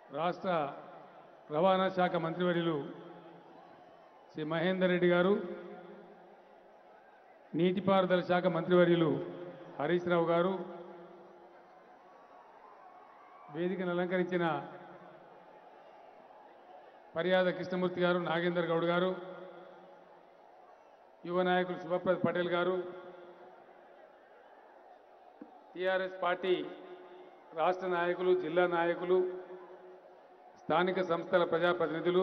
రాష్ట్ర రవాణా శాఖ మంత్రివర్యులు శ్రీ మహేందర్ రెడ్డి గారు నీటిపారుదల శాఖ మంత్రివర్యులు హరీష్ రావు గారు వేదికను అలంకరించిన పర్యాద కృష్ణమూర్తి గారు నాగేందర్ గౌడ్ గారు యువ నాయకులు శుభప్రద్ పటేల్ గారు టిఆర్ఎస్ పార్టీ రాష్ట్ర నాయకులు జిల్లా నాయకులు స్థానిక సంస్థల ప్రజాప్రతినిధులు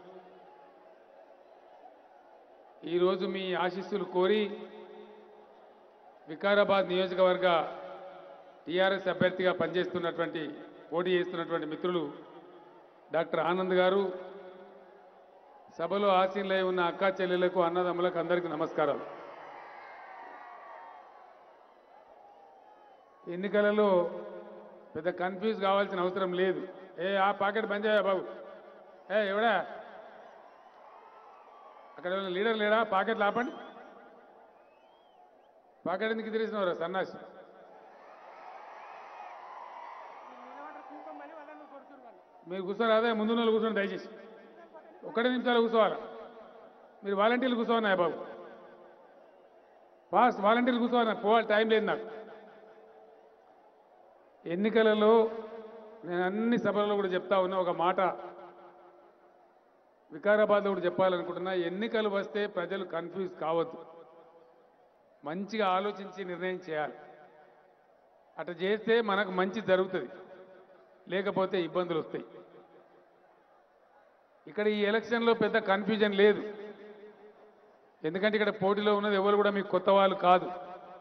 ఈరోజు మీ ఆశీస్సులు కోరి వికారాబాద్ నియోజకవర్గ టీఆర్ఎస్ అభ్యర్థిగా పనిచేస్తున్నటువంటి పోటీ చేస్తున్నటువంటి మిత్రులు డాక్టర్ ఆనంద్ గారు సభలో ఆసీనులై ఉన్న అక్కా చెల్లెలకు అన్నదమ్ములకు అందరికీ నమస్కారాలు ఎన్నికలలో పెద్ద కన్ఫ్యూజ్ కావాల్సిన అవసరం లేదు ఏ ఆ పాకెట్ బంద్ చేయా బాబు ఏ ఎవడా అక్కడ ఎవరైనా లీడర్ లేడా పాకెట్లు ఆపండి పాకెట్ ఎందుకు తిరిగిస్తున్నారు సన్నాసి మీరు కూర్చోరు అదే ముందు వాళ్ళు కూర్చోండి దయచేసి ఒక్కటే నిమిషాలు కూర్చోవాలి మీరు వాలంటీర్లు కూర్చోవాలి బాబు ఫాస్ట్ వాలంటీర్లు కూర్చోవాలి పోవాలి టైం లేదు నాకు ఎన్నికలలో నేను అన్ని సభలలో కూడా చెప్తా ఉన్నా ఒక మాట వికారాబాద్లో కూడా చెప్పాలనుకుంటున్నా ఎన్నికలు వస్తే ప్రజలు కన్ఫ్యూజ్ కావద్దు మంచిగా ఆలోచించి నిర్ణయం చేయాలి అట్లా చేస్తే మనకు మంచి జరుగుతుంది లేకపోతే ఇబ్బందులు వస్తాయి ఇక్కడ ఈ ఎలక్షన్లో పెద్ద కన్ఫ్యూజన్ లేదు ఎందుకంటే ఇక్కడ పోటీలో ఉన్నది ఎవరు కూడా మీకు కొత్త వాళ్ళు కాదు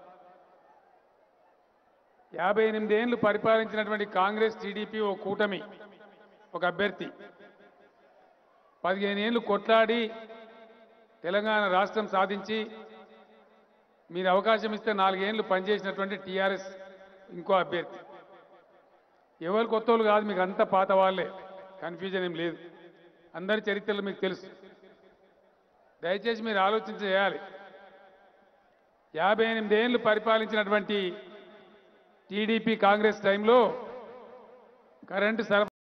యాభై ఎనిమిది ఏళ్ళు పరిపాలించినటువంటి కాంగ్రెస్ టీడీపీ ఓ కూటమి ఒక అభ్యర్థి పదిహేను ఏళ్ళు కొట్లాడి తెలంగాణ రాష్ట్రం సాధించి మీరు అవకాశం ఇస్తే నాలుగేళ్లు పనిచేసినటువంటి టీఆర్ఎస్ ఇంకో అభ్యర్థి ఎవరు కొత్త వాళ్ళు కాదు మీకు అంతా పాత వాళ్ళే కన్ఫ్యూజన్ ఏం లేదు అందరి చరిత్రలు మీకు తెలుసు దయచేసి మీరు ఆలోచన చేయాలి యాభై ఎనిమిది ఏళ్ళు పరిపాలించినటువంటి టీడీపీ కాంగ్రెస్ టైంలో కరెంటు సరఫరా